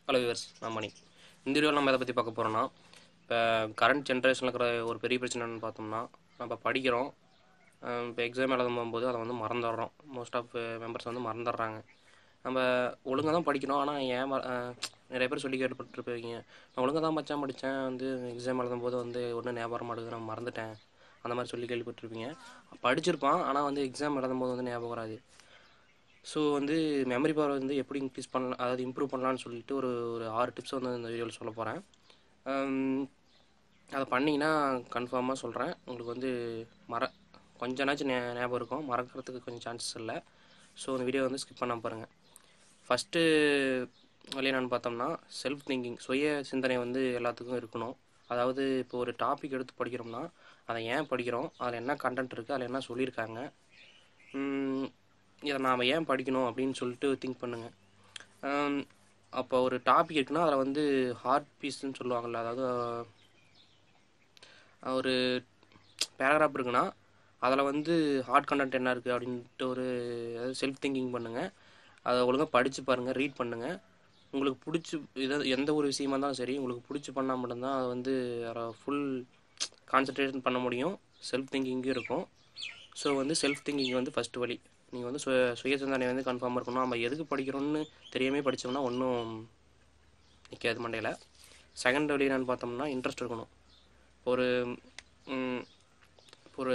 hello viewers நான் மணி இந்த வீடியோவில் நம்ம எதை பற்றி பார்க்க போகிறோம்னா இப்போ கரண்ட் ஜென்ரேஷனில் இருக்கிற ஒரு பெரிய பிரச்சனை என்னன்னு பார்த்தோம்னா நம்ம படிக்கிறோம் இப்போ எக்ஸாம் எழுதும் போகும்போது அதை வந்து மறந்துடுறோம் மோஸ்ட் ஆஃப் மெம்பர்ஸ் வந்து மறந்துடுறாங்க நம்ம ஒழுங்காக தான் படிக்கணும் ஆனால் ஏன் மற- அஹ் நிறைய பேர் சொல்லி கேட்டுப்பட்டுருப்பீங்க நான் ஒழுங்காக தான் மச்சான் படித்தேன் வந்து எக்ஸாம் எழுதும் போது வந்து ஒன்றும் ஞாபகம் மாட்டேங்குது நான் மறந்துட்டேன் அந்த மாதிரி சொல்லி கேள்விப்பட்டிருப்பீங்க படிச்சிருப்பான் ஆனால் வந்து எக்ஸாம் எழுதும் போது வந்து ஞாபகம் வராது ஸோ வந்து மெமரி பவர் வந்து எப்படி இன்க்ரீஸ் பண்ணலாம் அதாவது இம்ப்ரூவ் பண்ணலாம்னு சொல்லிட்டு ஒரு ஒரு ஆறு டிப்ஸ் வந்து இந்த வீடியோவில் சொல்ல போகிறேன் அதை பண்ணிங்கன்னா கன்ஃபார்மாக சொல்கிறேன் உங்களுக்கு வந்து மற கொஞ்ச நாச்சும் ஞா- ஞாபகம் இருக்கும் மறக்கிறதுக்கு கொஞ்சம் சான்சஸ் இல்லை ஸோ இந்த வீடியோ வந்து ஸ்கிப் பண்ணாம பாருங்கள் ஃபஸ்ட்டு வழி என்னன்னு பார்த்தோம்னா செல்ஃப் திங்கிங் சுய சிந்தனை வந்து எல்லாத்துக்கும் இருக்கணும் அதாவது இப்போ ஒரு டாபிக் எடுத்து படிக்கிறோம்னா அதை ஏன் படிக்கிறோம் அதில் என்ன கண்டென்ட் இருக்குது அதில் என்ன சொல்லியிருக்காங்க ம், இதை நாம் ஏன் படிக்கணும் அப்படின்னு சொல்லிட்டு திங்க் பண்ணுங்கள் அப்போ ஒரு டாபிக் இருக்குன்னா அதில் வந்து ஹார்ட் பீஸ்ன்னு சொல்லுவாங்கள்ல அதாவது அஹ், ஒரு பேராகிராஃப் இருக்குன்னா அதில் வந்து ஹார்ட் கண்டென்ட் என்ன இருக்குது அப்படின்ட்டு ஒரு அதாவது செல்ஃப் திங்கிங் பண்ணுங்கள் அதை ஒழுங்காக படித்து பாருங்கள் ரீட் பண்ணுங்கள் உங்களுக்கு பிடிச்சி இதை எந்த ஒரு விஷயமா இருந்தாலும் சரி உங்களுக்கு பிடிச்சி பண்ணால் மட்டும்தான் அதை வந்து ஃபுல் கான்சன்ட்ரேஷன் பண்ண முடியும் செல்ஃப் திங்கிங்கும் இருக்கும் ஸோ வந்து செல்ஃப் திங்கிங் வந்து ஃபஸ்ட்டு வழி நீங்கள் வந்து சுய சுய சிந்தனை வந்து கன்ஃபார்மாக இருக்கணும் நம்ம எதுக்கு படிக்கிறோம்னு தெரியாமே படித்தோம்னா ஒன்றும் நிற்காது மண்டையில் செகண்ட் வழி என்னன்னு பார்த்தோம்னா இன்ட்ரெஸ்ட் இருக்கணும் ஒரு ம், ஒரு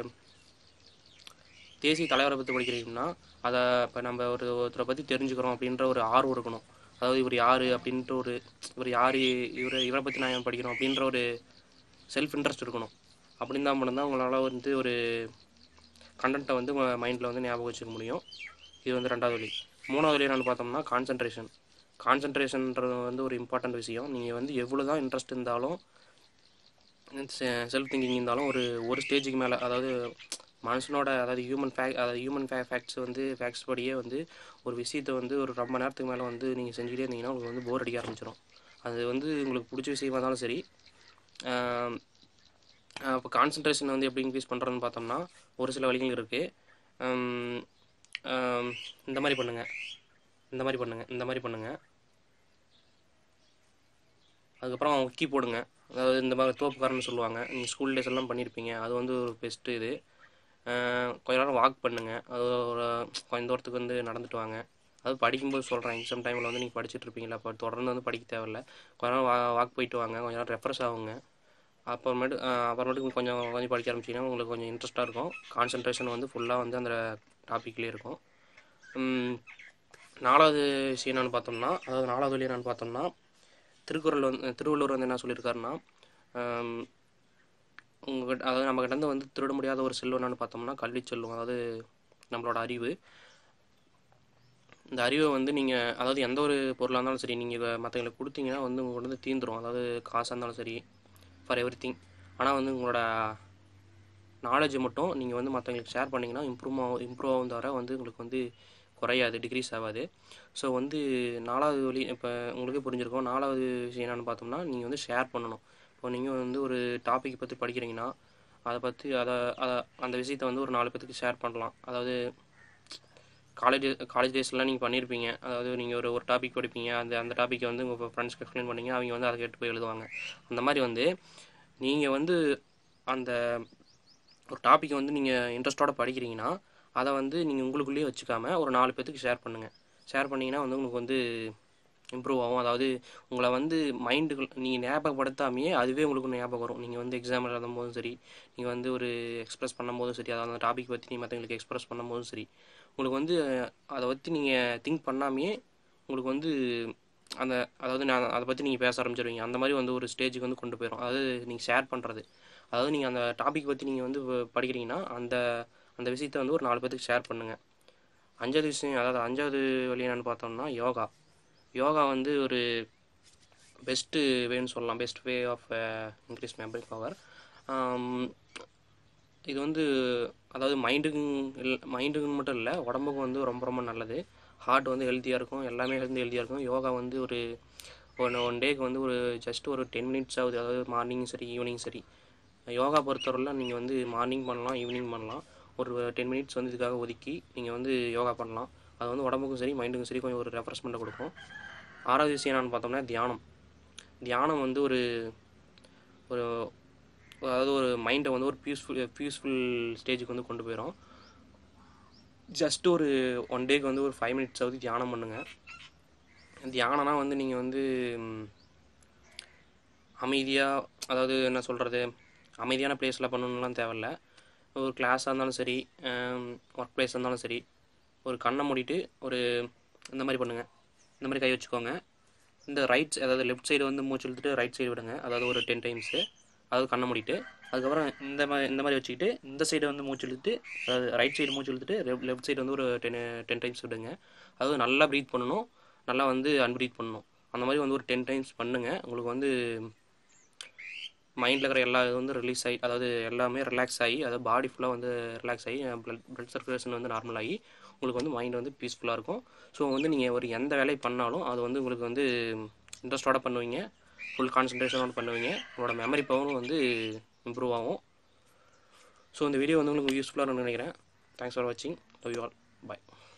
தேசிய தலைவரை பற்றி படிக்கிறீங்கன்னா அதை இப்போ நம்ம ஒரு ஒருத்தரை பற்றி தெரிஞ்சுக்கிறோம் அப்படின்ற ஒரு ஆர்வம் இருக்கணும் அதாவது இவர் யார் அப்படின்ட்டு ஒரு இவர் யார் இவர் இவரை பற்றி நான் ஏன் படிக்கிறோம் அப்படின்ற ஒரு செல்ஃப் இன்ட்ரெஸ்ட் இருக்கணும் அப்படின்னு தான் மட்டும்தான் உங்களால் வந்து ஒரு கண்டென்ட்டை வந்து மைண்டில் வந்து ஞாபகம் வச்சுக்க முடியும் இது வந்து ரெண்டாவது வழி மூணாவது வழி என்னென்னு பார்த்தோம்னா கான்சன்ட்ரேஷன் கான்சன்ட்ரேஷன்ன்றது வந்து ஒரு இம்பார்ட்டன்ட் விஷயம் நீங்கள் வந்து எவ்வளோ தான் இன்ட்ரெஸ்ட் இருந்தாலும் செல்ஃப் திங்கிங் இருந்தாலும் ஒரு ஒரு ஸ்டேஜுக்கு மேலே அதாவது மனுஷனோட அதாவது ஹியூமன் ஃபேக் அதாவது ஹியூமன் ஃபே ஃபேக்ட்ஸ் வந்து ஃபேக்ட்ஸ் படியே வந்து ஒரு விஷயத்தை வந்து ஒரு ரொம்ப நேரத்துக்கு மேலே வந்து நீங்கள் செஞ்சுட்டே இருந்தீங்கன்னா உங்களுக்கு வந்து போர் அடிக்க ஆரம்பிச்சிடும் அது வந்து உங்களுக்கு பிடிச்ச விஷயமா இருந்தாலும் சரி இப்போ கான்சன்ட்ரேஷன் வந்து எப்படி இன்க்ரீஸ் பண்ணுறதுன்னு பார்த்தோம்னா ஒரு சில வழிகள் இருக்குது இந்த மாதிரி பண்ணுங்கள் இந்த மாதிரி பண்ணுங்கள் இந்த மாதிரி பண்ணுங்கள் அதுக்கப்புறம் ஒக்கி போடுங்க அதாவது இந்த மாதிரி தோப்புக்காரன்னு சொல்லுவாங்க நீங்கள் ஸ்கூல் டேஸ் எல்லாம் பண்ணியிருப்பீங்க அது வந்து ஒரு பெஸ்ட்டு இது அஹ் கொஞ்ச நேரம் வாக் பண்ணுங்கள் அது ஒரு கொஞ்ச தூரத்துக்கு வந்து நடந்துட்டு வாங்க அது படிக்கும்போது சொல்கிறேன் எக்ஸாம் டைமில் வந்து நீங்கள் படிச்சுட்டு இருப்பீங்களா அப்போ தொடர்ந்து வந்து படிக்க தேவையில்ல கொஞ்ச நேரம் வா வாக் போயிட்டு வாங்க கொஞ்ச நேரம் ரெஃப்ரெஷ் ஆகுங்க அப்புறமேட்டு அஹ் அப்புறமேட்டுக்கு கொஞ்சம் கொஞ்சம் படிக்க ஆரம்பிச்சிங்கன்னா உங்களுக்கு கொஞ்சம் இன்ட்ரெஸ்ட்டாக இருக்கும் கான்சன்ட்ரேஷன் வந்து ஃபுல்லாக வந்து அந்த டாப்பிக்லேயே இருக்கும் உம், நாலாவது விஷயம் என்னென்னு பார்த்தோம்னா அதாவது நாலாவது வழி என்னென்னு பார்த்தோம்னா திருக்குறள் வந்து திருவள்ளுவர் வந்து என்ன சொல்லியிருக்காருன்னா ஆம், உங்ககிட்ட அதாவது நம்ம கிட்ட இருந்து வந்து திருட முடியாத ஒரு செல்வம் என்னன்னு பார்த்தோம்னா கல்வி செல்வம் அதாவது நம்மளோட அறிவு இந்த அறிவை வந்து நீங்கள் அதாவது எந்த ஒரு பொருளாக இருந்தாலும் சரி நீங்கள் மற்றவங்களுக்கு கொடுத்தீங்கன்னா வந்து உங்களுக்கு வந்து தீந்துரும் அதாவது காசாக இருந்தாலும் சரி ஃபார் எவ்ரி திங் ஆனால் வந்து உங்களோட நாலேஜ் மட்டும் நீங்கள் வந்து மற்றவங்களுக்கு ஷேர் பண்ணிங்கன்னா இம்ப்ரூவ் ஆகும் இம்ப்ரூவ் ஆகும் தவிர வந்து உங்களுக்கு வந்து குறையாது டிக்ரீஸ் ஆகாது ஸோ வந்து நாலாவது வழி இப்போ உங்களுக்கே புரிஞ்சிருக்கும் நாலாவது விஷயம் என்னென்னு பார்த்தோம்னா நீங்கள் வந்து ஷேர் பண்ணணும் இப்போ நீங்கள் வந்து ஒரு டாபிக் பற்றி படிக்கிறீங்கன்னா அதை பற்றி அதை அதை அந்த விஷயத்தை வந்து ஒரு நாலு பேத்துக்கு ஷேர் பண்ணலாம் அதாவது காலேஜ் காலேஜ் டேஸ்லாம் நீங்கள் பண்ணியிருப்பீங்க அதாவது நீங்கள் ஒரு ஒரு டாபிக் படிப்பீங்க அந்த அந்த டாப்பிக்கை வந்து உங்கள் ஃப்ரெண்ட்ஸ்க்கு எக்ஸ்பிளைன் பண்ணீங்க அவங்க வந்து அதை கேட்டு போய் எழுதுவாங்க அந்த மாதிரி வந்து நீங்கள் வந்து அந்த ஒரு டாப்பிக்கை வந்து நீங்கள் இன்ட்ரெஸ்ட்டோட படிக்கிறீங்கன்னா அதை வந்து நீங்கள் உங்களுக்குள்ளேயே வச்சுக்காம ஒரு நாலு பேத்துக்கு ஷேர் பண்ணுங்கள் ஷேர் பண்ணிங்கன்னா வந்து உங்களுக்கு வந்து இம்ப்ரூவ் ஆகும் அதாவது உங்களை வந்து மைண்டுக்கு நீங்கள் ஞாபகப்படுத்தாமையே அதுவே உங்களுக்கு ஞாபகம் வரும் நீங்கள் வந்து எக்ஸாம் எழுதும் போதும் சரி நீங்கள் வந்து ஒரு எக்ஸ்பிரஸ் பண்ணும்போதும் சரி அதாவது அந்த டாபிக் பற்றி நீங்கள் மற்றவங்களுக்கு எக்ஸ்பிரஸ் பண்ணும்போதும் சரி உங்களுக்கு வந்து அதை பற்றி நீங்கள் திங்க் பண்ணாமையே உங்களுக்கு வந்து அந்த அதாவது நான் அதை பற்றி நீங்கள் பேச ஆரம்பிச்சிருவீங்க அந்த மாதிரி வந்து ஒரு ஸ்டேஜுக்கு வந்து கொண்டு போயிடும் அதாவது நீங்கள் ஷேர் பண்ணுறது அதாவது நீங்கள் அந்த டாபிக் பற்றி நீங்கள் வந்து படிக்கிறீங்கன்னா அந்த அந்த விஷயத்தை வந்து ஒரு நாலு பேத்துக்கு ஷேர் பண்ணுங்கள் அஞ்சாவது விஷயம் அதாவது அஞ்சாவது வழி என்னென்னு பார்த்தோம்னா யோகா யோகா வந்து ஒரு பெஸ்ட்டு வேன்னு சொல்லலாம் best way of increase memory power இது வந்து அதாவது மைண்டுக்கும் இல் மைண்டுக்கு மட்டும் இல்லை உடம்புக்கும் வந்து ரொம்ப ரொம்ப நல்லது ஹார்ட் வந்து ஹெல்த்தியாக இருக்கும் எல்லாமே வந்து ஹெல்த்தியாக இருக்கும் யோகா வந்து ஒரு ஒன் ஒன் டேக்கு வந்து ஒரு ஜஸ்ட் ஒரு டென் மினிட்ஸ் ஆகுது அதாவது மார்னிங் சரி ஈவினிங் சரி யோகா பொறுத்தவரையில் நீங்கள் வந்து மார்னிங் பண்ணலாம் ஈவினிங் பண்ணலாம் ஒரு டென் மினிட்ஸ் வந்து இதுக்காக ஒதுக்கி நீங்கள் வந்து யோகா பண்ணலாம் அது வந்து உடம்புக்கும் சரி மைண்டுக்கும் சரி கொஞ்சம் ஒரு ரெஃப்ரெஷ்மெண்ட்டை கொடுக்கும் ஆறாவது விஷயம் என்னென்னு பார்த்தோம்னா தியானம் தியானம் வந்து ஒரு ஒரு அதாவது ஒரு மைண்டை வந்து ஒரு பீஸ்ஃபுல் பீஸ்ஃபுல் ஸ்டேஜுக்கு வந்து கொண்டு போயிடும் ஜஸ்ட் ஒரு ஒன் டேக்கு வந்து ஒரு ஃபைவ் மினிட்ஸாவது தியானம் பண்ணுங்கள் தியானம்னா வந்து நீங்கள் வந்து ம், அமைதியாக அதாவது என்ன சொல்கிறது அமைதியான பிளேஸில் பண்ணணும்லாம் தேவையில்ல ஒரு கிளாஸாக இருந்தாலும் சரி ஒர்க் பிளேஸாக இருந்தாலும் சரி ஒரு கண்ணை மூடிட்டு ஒரு இந்த மாதிரி பண்ணுங்கள் இந்த மாதிரி கை வச்சுக்கோங்க இந்த ரைட் அதாவது லெஃப்ட் சைடு வந்து மூச்சு இழுத்துட்டு ரைட் சைடு விடுங்க அதாவது ஒரு டென் டைம்ஸு அதாவது கண்ணை மூடிட்டு அதுக்கப்புறம் இந்த மாதிரி இந்த மாதிரி வச்சுக்கிட்டு இந்த சைடு வந்து மூச்சு இழுத்துட்டு அதாவது ரைட் சைடு மூச்சு இழுத்துட்டு லெஃப்ட் சைடு வந்து ஒரு டென் டென் டைம்ஸ் விடுங்க அதாவது நல்லா ப்ரீத் பண்ணணும் நல்லா வந்து அன்ப்ரீத் பண்ணணும் அந்த மாதிரி வந்து ஒரு டென் டைம்ஸ் பண்ணுங்கள் உங்களுக்கு வந்து மைண்டில் இருக்கிற எல்லா இது வந்து ரிலீஸ் ஆகி அதாவது எல்லாமே ரிலாக்ஸ் ஆகி அதாவது பாடி ஃபுல்லாக வந்து ரிலாக்ஸ் ஆகி ப்ளட் ப்ளட் சர்க்குலேஷன் வந்து நார்மல் ஆகி உங்களுக்கு வந்து மைண்ட் வந்து பீஸ்ஃபுல்லாக இருக்கும் ஸோ வந்து நீங்கள் ஒரு எந்த வேலையை பண்ணாலும் அது வந்து உங்களுக்கு வந்து இன்ட்ரெஸ்டோட பண்ணுவீங்க ஃபுல் கான்சன்ட்ரேஷனோட பண்ணுவீங்க உங்களோட மெமரி பவரும் வந்து இம்ப்ரூவ் ஆகும் ஸோ இந்த வீடியோ வந்து உங்களுக்கு யூஸ்ஃபுல்லாக இருக்கும்னு நினைக்கிறேன் தேங்க்ஸ் ஃபார் வாட்சிங் லவ் யூ ஆல் பாய்